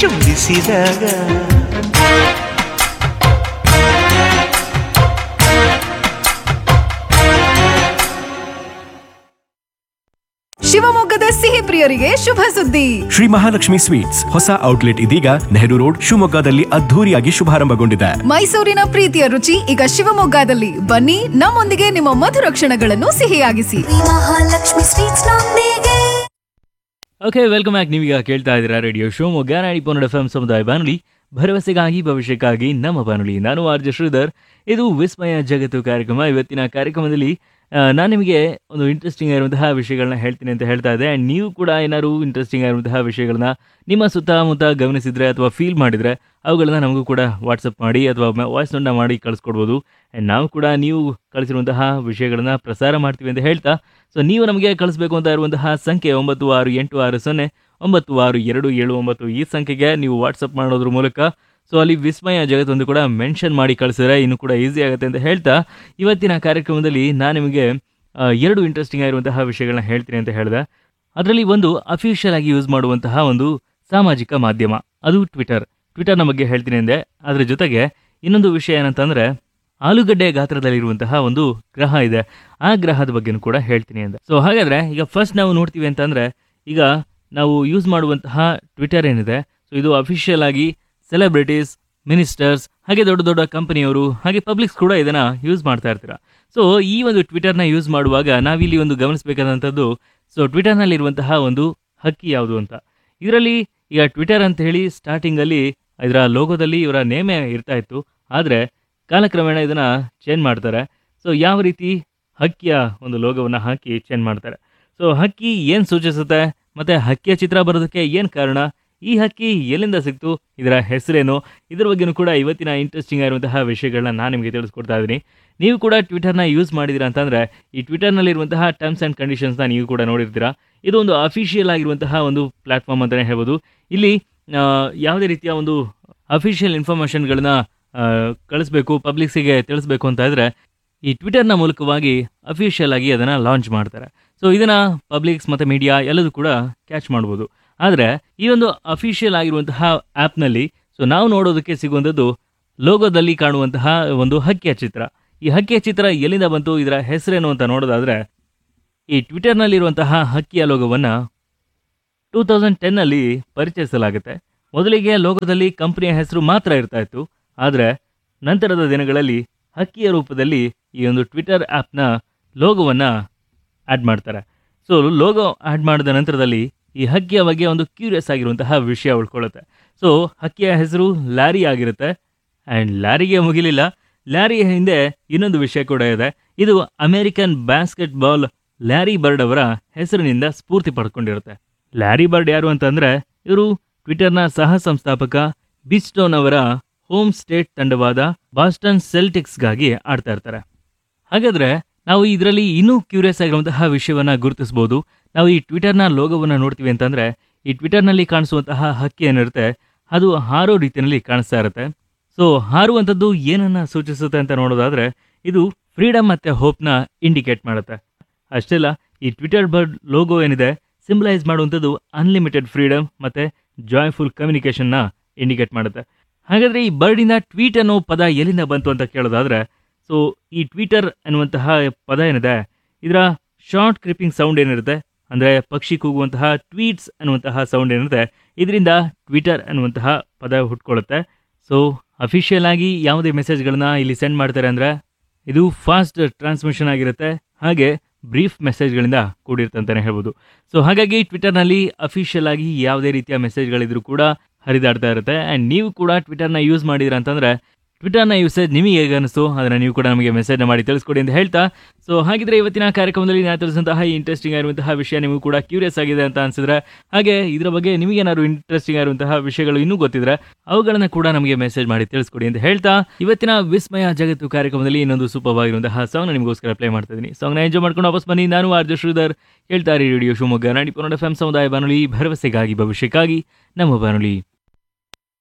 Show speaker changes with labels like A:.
A: ಚುಂಬಿಸಿದಾಗ
B: ಶಿವಮೊಗ್ಗದ ಸಿಹಿ ಪ್ರಿಯರಿಗೆ ಶುಭ ಸುದ್ದಿ
C: ಶ್ರೀ ಮಹಾಲಕ್ಷ್ಮಿ ಸ್ವೀಟ್ಸ್ ಹೊಸ ಔಟ್ಲೆಟ್ ಇದೀಗ ನೆಹರು ರೋಡ್ ಶಿವಮೊಗ್ಗದಲ್ಲಿ ಅದ್ಧೂರಿಯಾಗಿ ಶುಭಾರಂಭಗೊಂಡಿದೆ
B: ಮೈಸೂರಿನ ಪ್ರೀತಿಯ ರುಚಿ ಈಗ ಶಿವಮೊಗ್ಗದಲ್ಲಿ ಬನ್ನಿ ನಮ್ಮೊಂದಿಗೆ ನಿಮ್ಮ ಮಧುರ ಕ್ಷಣಗಳನ್ನು ಸಿಹಿಯಾಗಿಸಿ
D: ಮಹಾಲಕ್ಷ್ಮಿ ಸ್ವೀಟ್ಸ್ ನೊಂದಿಗೆ
E: ಓಕೆ ವೆಲ್ಕಮ್ ಬ್ಯಾಕ್ ನೀವೀಗ ಕೇಳ್ತಾ ಇದ್ದೀರಾ ರೇಡಿಯೋ ಶಿವಮೊಗ್ಗ ನಾಡಿ ಪನ್ನಡ ಎಫ್ ಎಂ ಸಮುದಾಯ ಬಾನುಲಿ ಭರವಸೆಗಾಗಿ ಭವಿಷ್ಯಕ್ಕಾಗಿ ನಮ್ಮ ಬಾನುಲಿ ನಾನು ಆರ್ ಜೆ ಶ್ರೀಧರ್ ಇದು ವಿಸ್ಮಯ ಜಗತ್ತು ಕಾರ್ಯಕ್ರಮ ಇವತ್ತಿನ ಕಾರ್ಯಕ್ರಮದಲ್ಲಿ ಆ, ನಾನು ನಿಮಗೆ ಒಂದು ಇಂಟ್ರೆಸ್ಟಿಂಗ್ ಆಗಿರುವಂತಹ ವಿಷಯಗಳನ್ನ ಹೇಳ್ತೀನಿ ಅಂತ ಹೇಳ್ತಾ ಇದ್ದೆ ಆ್ಯಂಡ್ ನೀವು ಕೂಡ ಏನಾದ್ರು ಇಂಟ್ರೆಸ್ಟಿಂಗ್ ಆಗಿರುವಂತಹ ವಿಷಯಗಳನ್ನ ನಿಮ್ಮ ಸುತ್ತಮುತ್ತ ಗಮನಿಸಿದ್ರೆ ಅಥವಾ ಫೀಲ್ ಮಾಡಿದರೆ ಅವುಗಳನ್ನ ನಮಗೂ ಕೂಡ ವಾಟ್ಸಪ್ ಮಾಡಿ ಅಥವಾ ವಾಯ್ಸ್ ನೋಟ್ನ ಮಾಡಿ ಕಳಿಸ್ಕೊಡ್ಬೋದು ಆ್ಯಂಡ್ ನಾವು ಕೂಡ ನೀವು ಕಳಿಸಿರುವಂತಹ ವಿಷಯಗಳನ್ನ ಪ್ರಸಾರ ಮಾಡ್ತೀವಿ ಅಂತ ಹೇಳ್ತಾ ಸೊ ನೀವು ನಮಗೆ ಕಳಿಸ್ಬೇಕು ಅಂತ ಇರುವಂತಹ ಸಂಖ್ಯೆ ಒಂಬತ್ತು ಆರು ಎಂಟು ಆರು ಸೊನ್ನೆ ಒಂಬತ್ತು ಆರು ಎರಡು ಏಳು ಒಂಬತ್ತು ಈ ಸಂಖ್ಯೆಗೆ ನೀವು ವಾಟ್ಸಪ್ ಮಾಡೋದ್ರ ಮೂಲಕ ಸೊ ಅಲ್ಲಿ ವಿಸ್ಮಯ ಜಗತ್ತೊಂದು ಕೂಡ ಮೆನ್ಷನ್ ಮಾಡಿ ಕಳಿಸಿದ್ರೆ ಇನ್ನೂ ಕೂಡ ಈಸಿ ಆಗುತ್ತೆ ಅಂತ ಹೇಳ್ತಾ ಇವತ್ತಿನ ಕಾರ್ಯಕ್ರಮದಲ್ಲಿ ನಾನು ನಿಮಗೆ ಆ, ಎರಡು ಇಂಟ್ರೆಸ್ಟಿಂಗ್ ಆಗಿರುವಂತಹ ವಿಷಯಗಳನ್ನ ಹೇಳ್ತೀನಿ ಅಂತ ಹೇಳಿದೆ ಅದರಲ್ಲಿ ಒಂದು ಅಫಿಷಿಯಲ್ ಆಗಿ ಯೂಸ್ ಮಾಡುವಂತಹ ಒಂದು ಸಾಮಾಜಿಕ ಮಾಧ್ಯಮ ಅದು ಟ್ವಿಟರ್ ಟ್ವಿಟರ್ನ ಬಗ್ಗೆ ಹೇಳ್ತೀನಿ ಅಂದೆ ಅದ್ರ ಜೊತೆಗೆ ಇನ್ನೊಂದು ವಿಷಯ ಏನಂತಂದ್ರೆ ಆಲೂಗಡ್ಡೆ ಗಾತ್ರದಲ್ಲಿರುವಂತಹ ಒಂದು ಗ್ರಹ ಇದೆ ಆ ಗ್ರಹದ ಬಗ್ಗೆನೂ ಕೂಡ ಹೇಳ್ತೀನಿ ಅಂದೆ ಸೊ ಹಾಗಾದ್ರೆ ಈಗ ಫಸ್ಟ್ ನಾವು ನೋಡ್ತೀವಿ ಅಂತಂದ್ರೆ ಈಗ ನಾವು ಯೂಸ್ ಮಾಡುವಂತಹ ಟ್ವಿಟರ್ ಏನಿದೆ ಸೊ ಇದು ಅಫಿಷಿಯಲ್ ಆಗಿ ಸೆಲೆಬ್ರಿಟೀಸ್ ಮಿನಿಸ್ಟರ್ಸ್ ಹಾಗೆ ದೊಡ್ಡ ದೊಡ್ಡ ಕಂಪನಿಯವರು ಹಾಗೆ ಪಬ್ಲಿಕ್ಸ್ ಕೂಡ ಇದನ್ನ ಯೂಸ್ ಮಾಡ್ತಾ ಇರ್ತೀರಾ ಸೊ ಈ ಒಂದು ಟ್ವಿಟರ್ನ ಯೂಸ್ ಮಾಡುವಾಗ ನಾವಿಲ್ಲಿ ಒಂದು ಗಮನಿಸಬೇಕಾದಂಥದ್ದು ಸೊ ಟ್ವಿಟರ್ನಲ್ಲಿರುವಂತಹ ಒಂದು ಹಕ್ಕಿ ಯಾವುದು ಅಂತ ಇದರಲ್ಲಿ ಈಗ ಟ್ವಿಟರ್ ಅಂತ ಹೇಳಿ ಸ್ಟಾರ್ಟಿಂಗಲ್ಲಿ ಇದರ ಲೋಗೋದಲ್ಲಿ ಇವರ ನೇಮೇ ಇರ್ತಾ ಇತ್ತು ಆದರೆ ಕಾಲಕ್ರಮೇಣ ಇದನ್ನು ಚೇಂಜ್ ಮಾಡ್ತಾರೆ ಸೊ ಯಾವ ರೀತಿ ಹಕ್ಕಿಯ ಒಂದು ಲೋಗೋವನ್ನು ಹಾಕಿ ಚೇಂಜ್ ಮಾಡ್ತಾರೆ ಸೊ ಹಕ್ಕಿ ಏನು ಸೂಚಿಸುತ್ತೆ ಮತ್ತು ಹಕ್ಕಿಯ ಚಿತ್ರ ಬರೋದಕ್ಕೆ ಏನು ಕಾರಣ ಈ ಹಕ್ಕಿ ಎಲ್ಲಿಂದ ಸಿಕ್ತು ಇದರ ಹೆಸರೇನು ಇದ್ರ ಬಗ್ಗೆನೂ ಕೂಡ ಇವತ್ತಿನ ಇಂಟ್ರೆಸ್ಟಿಂಗ್ ಆಗಿರುವಂತಹ ವಿಷಯಗಳನ್ನ ನಾನು ನಿಮಗೆ ತಿಳಿಸ್ಕೊಡ್ತಾ ಇದ್ದೀನಿ ನೀವು ಕೂಡ ಟ್ವಿಟರ್ನ ಯೂಸ್ ಮಾಡಿದ್ದೀರಾ ಅಂತಂದರೆ ಈ ಟ್ವಿಟರ್ನಲ್ಲಿರುವಂತಹ ಟರ್ಮ್ಸ್ ಆ್ಯಂಡ್ ಕಂಡೀಷನ್ಸ್ನ ನೀವು ಕೂಡ ನೋಡಿರ್ತೀರಾ ಇದು ಒಂದು ಅಫಿಷಿಯಲ್ ಆಗಿರುವಂತಹ ಒಂದು ಪ್ಲ್ಯಾಟ್ಫಾರ್ಮ್ ಅಂತಲೇ ಹೇಳ್ಬೋದು ಇಲ್ಲಿ ಆ, ಯಾವುದೇ ರೀತಿಯ ಒಂದು ಅಫಿಷಿಯಲ್ ಇನ್ಫಾರ್ಮೇಷನ್ಗಳನ್ನ ಕಳಿಸ್ಬೇಕು ಪಬ್ಲಿಕ್ಸಿಗೆ ತಿಳಿಸ್ಬೇಕು ಅಂತ ಇದ್ರೆ ಈ ಟ್ವಿಟರ್ನ ಮೂಲಕವಾಗಿ ಅಫಿಷಿಯಲ್ ಆಗಿ ಅದನ್ನು ಲಾಂಚ್ ಮಾಡ್ತಾರೆ ಸೊ ಇದನ್ನು ಪಬ್ಲಿಕ್ಸ್ ಮತ್ತು ಮೀಡಿಯಾ ಎಲ್ಲದೂ ಕೂಡ ಕ್ಯಾಚ್ ಮಾಡ್ಬೋದು ಆದರೆ ಈ ಒಂದು ಅಫಿಷಿಯಲ್ ಆಗಿರುವಂತಹ ಆ್ಯಪ್ನಲ್ಲಿ ಸೊ ನಾವು ನೋಡೋದಕ್ಕೆ ಸಿಗುವಂಥದ್ದು ಲೋಗೋದಲ್ಲಿ ಕಾಣುವಂತಹ ಒಂದು ಹಕ್ಕಿಯ ಚಿತ್ರ ಈ ಹಕ್ಕಿಯ ಚಿತ್ರ ಎಲ್ಲಿಂದ ಬಂತು ಇದರ ಹೆಸರೇನು ಅಂತ ನೋಡೋದಾದರೆ ಈ ಟ್ವಿಟರ್ನಲ್ಲಿರುವಂತಹ ಹಕ್ಕಿಯ ಲೋಗೋವನ್ನು ಟೂ ತೌಸಂಡ್ ಟೆನ್ನಲ್ಲಿ ಪರಿಚಯಿಸಲಾಗುತ್ತೆ ಮೊದಲಿಗೆ ಲೋಗೋದಲ್ಲಿ ಕಂಪನಿಯ ಹೆಸರು ಮಾತ್ರ ಇರ್ತಾ ಇತ್ತು ಆದರೆ ನಂತರದ ದಿನಗಳಲ್ಲಿ ಹಕ್ಕಿಯ ರೂಪದಲ್ಲಿ ಈ ಒಂದು ಟ್ವಿಟರ್ ಆ್ಯಪ್ನ ಲೋಗೋವನ್ನು ಆ್ಯಡ್ ಮಾಡ್ತಾರೆ ಸೊ ಲೋಗೋ ಆ್ಯಡ್ ಮಾಡಿದ ನಂತರದಲ್ಲಿ ಈ ಹಕ್ಕಿಯ ಬಗ್ಗೆ ಒಂದು ಕ್ಯೂರಿಯಸ್ ಆಗಿರುವಂತಹ ವಿಷಯ ಉಳ್ಕೊಳ್ಳುತ್ತೆ ಸೊ ಹಕ್ಕಿಯ ಹೆಸರು ಲ್ಯಾರಿ ಆಗಿರುತ್ತೆ ಆ್ಯಂಡ್ ಲ್ಯಾರಿಗೆ ಮುಗಿಲಿಲ್ಲ ಲ್ಯಾರಿಯ ಹಿಂದೆ ಇನ್ನೊಂದು ವಿಷಯ ಕೂಡ ಇದೆ ಇದು American basketball Larry Bird ಅವರ ಹೆಸರಿನಿಂದ ಸ್ಫೂರ್ತಿ ಪಡ್ಕೊಂಡಿರುತ್ತೆ ಲ್ಯಾರಿ ಬರ್ಡ್ ಯಾರು ಅಂತಂದ್ರೆ ಇವರು ಟ್ವಿಟರ್ನ ಸಹ ಸಂಸ್ಥಾಪಕ ಬಿಸ್ಟೋನ್ ಅವರ ಹೋಮ್ ಸ್ಟೇಟ್ ತಂಡವಾದ ಬಾಸ್ಟನ್ ಸೆಲ್ಟಿಕ್ಸ್ಗಾಗಿ ಆಡ್ತಾ ಇರ್ತಾರೆ ಹಾಗಾದ್ರೆ ನಾವು ಇದರಲ್ಲಿ ಇನ್ನೂ ಕ್ಯೂರಿಯಸ್ ಆಗಿರುವಂತಹ ವಿಷಯವನ್ನ ಗುರುತಿಸಬಹುದು ನಾವು ಈ ಟ್ವಿಟರ್ನ ಲೋಗೋವನ್ನು ನೋಡ್ತೀವಿ ಅಂತಂದ್ರೆ ಈ ಟ್ವಿಟರ್ನಲ್ಲಿ ಕಾಣಿಸುವಂತಹ ಹಕ್ಕಿ ಏನಿರುತ್ತೆ ಅದು ಹಾರೋ ರೀತಿಯಲ್ಲಿ ಕಾಣಿಸ್ತಾ ಇರುತ್ತೆ ಸೊ ಹಾರುವಂಥದ್ದು ಏನನ್ನ ಸೂಚಿಸುತ್ತೆ ಅಂತ ನೋಡೋದಾದ್ರೆ ಇದು ಫ್ರೀಡಮ್ ಮತ್ತೆ ಹೋಪ್ನ ಇಂಡಿಕೇಟ್ ಮಾಡುತ್ತೆ ಅಷ್ಟೇ ಅಲ್ಲ ಈ ಟ್ವಿಟರ್ ಬರ್ಡ್ ಲೋಗೋ ಏನಿದೆ ಸಿಂಬಲೈಸ್ ಮಾಡುವಂಥದ್ದು ಅನ್ಲಿಮಿಟೆಡ್ ಫ್ರೀಡಮ್ ಮತ್ತೆ ಜಾಯ್ಫುಲ್ ಕಮ್ಯುನಿಕೇಷನ್ನ ಇಂಡಿಕೇಟ್ ಮಾಡುತ್ತೆ ಹಾಗಾದ್ರೆ ಈ ಬರ್ಡಿಂದ ಟ್ವೀಟ್ ಅನ್ನೋ ಪದ ಎಲ್ಲಿಂದ ಬಂತು ಅಂತ ಕೇಳೋದಾದ್ರೆ ಸೊ ಈ ಟ್ವಿಟರ್ ಅನ್ನುವಂತಹ ಪದ ಏನಿದೆ ಇದರ ಶಾರ್ಟ್ ಕ್ರಿಪಿಂಗ್ ಸೌಂಡ್ ಏನಿರುತ್ತೆ ಅಂದರೆ ಪಕ್ಷಿ ಕೂಗುವಂತಹ ಟ್ವೀಟ್ಸ್ ಅನ್ನುವಂತಹ ಸೌಂಡ್ ಏನಿರುತ್ತೆ ಇದರಿಂದ ಟ್ವಿಟರ್ ಅನ್ನುವಂತಹ ಪದ ಹುಟ್ಕೊಳ್ಳುತ್ತೆ ಸೊ ಅಫಿಷಿಯಲ್ ಆಗಿ ಯಾವುದೇ ಮೆಸೇಜ್ಗಳನ್ನ ಇಲ್ಲಿ ಸೆಂಡ್ ಮಾಡ್ತಾರೆ ಅಂದರೆ ಇದು ಫಾಸ್ಟ್ ಟ್ರಾನ್ಸ್ಮಿಷನ್ ಆಗಿರುತ್ತೆ ಹಾಗೆ ಬ್ರೀಫ್ ಮೆಸೇಜ್ಗಳಿಂದ ಕೂಡಿರುತ್ತೆ ಅಂತಲೇ ಹೇಳ್ಬೋದು ಸೊ ಹಾಗಾಗಿ ಟ್ವಿಟರ್ನಲ್ಲಿ ಅಫಿಷಿಯಲ್ ಆಗಿ ಯಾವುದೇ ರೀತಿಯ ಮೆಸೇಜ್ಗಳಿದ್ರು ಕೂಡ ಹರಿದಾಡ್ತಾ ಇರುತ್ತೆ ಆ್ಯಂಡ್ ನೀವು ಕೂಡ ಟ್ವಿಟರ್ನ ಯೂಸ್ ಮಾಡಿದಿರ ಅಂತಂದರೆ ಟ್ವಿಟರ್ನ ಯೂಸೇಜ್ ನಿಮಗೆ ಹೇಗೆ ಅನಿಸ್ತು ಅದನ್ನು ನೀವು ಕೂಡ ನಮಗೆ ಮೆಸೇಜ್ನ ಮಾಡಿ ತಿಳಿಸ್ಕೊಡಿ ಅಂತ ಹೇಳ್ತಾ ಸೊ ಹಾಗಿದ್ರೆ ಇವತ್ತಿನ ಕಾರ್ಯಕ್ರಮದಲ್ಲಿ ನಾನು ತಿಳಿಸಿದಂತಹ ಇಂಟ್ರೆಸ್ಟಿಂಗ್ ಆಗಿರುವಂತಹ ವಿಷಯ ನಿಮಗೂ ಕೂಡ ಕ್ಯೂರಿಯಸ್ ಆಗಿದೆ ಅಂತ ಅನಿಸಿದ್ರೆ ಹಾಗೆ ಇದರ ಬಗ್ಗೆ ನಿಮಗೇನಾದ್ರು ಇಂಟ್ರೆಸ್ಟಿಂಗ್ ಆಗಿರುವಂತಹ ವಿಷಯಗಳು ಇನ್ನೂ ಗೊತ್ತಿದ್ರೆ ಅವುಗಳನ್ನು ಕೂಡ ನಮಗೆ ಮೆಸೇಜ್ ಮಾಡಿ ತಿಳಿಸ್ಕೊಡಿ ಅಂತ ಹೇಳ್ತಾ ಇವತ್ತಿನ ವಿಸ್ಮಯ ಜಗತ್ತು ಕಾರ್ಯಕ್ರಮದಲ್ಲಿ ಇನ್ನೊಂದು ಸೂಪರ್ ಆಗಿರುವಂತಹ ಸಾಂಗ್ ನಿಮಗೋಸ್ಕರ ಪ್ಲೇ ಮಾಡ್ತಾ ಇದ್ದೀನಿ ಸಾಂಗ್ನ ಎಂಜಾಯ್ ಮಾಡ್ಕೊಂಡು ವಾಪಸ್ ಬನ್ನಿ ನಾನು ಆರ್ಜ ಶ್ರೀಧರ್ ಹೇಳ್ತಾರೆ ರೇಡಿಯೋ ಶಿವಮೊಗ್ಗ ನಾಡಿ ಪನ್ನಡ ಎಫ್ ಎಂ ಸಮುದಾಯ ಬಾನುಲಿ ಭರವಸೆಗಾಗಿ ಭವಿಷ್ಯಕ್ಕಾಗಿ ನಮ್ಮ ಬಾನುಲಿ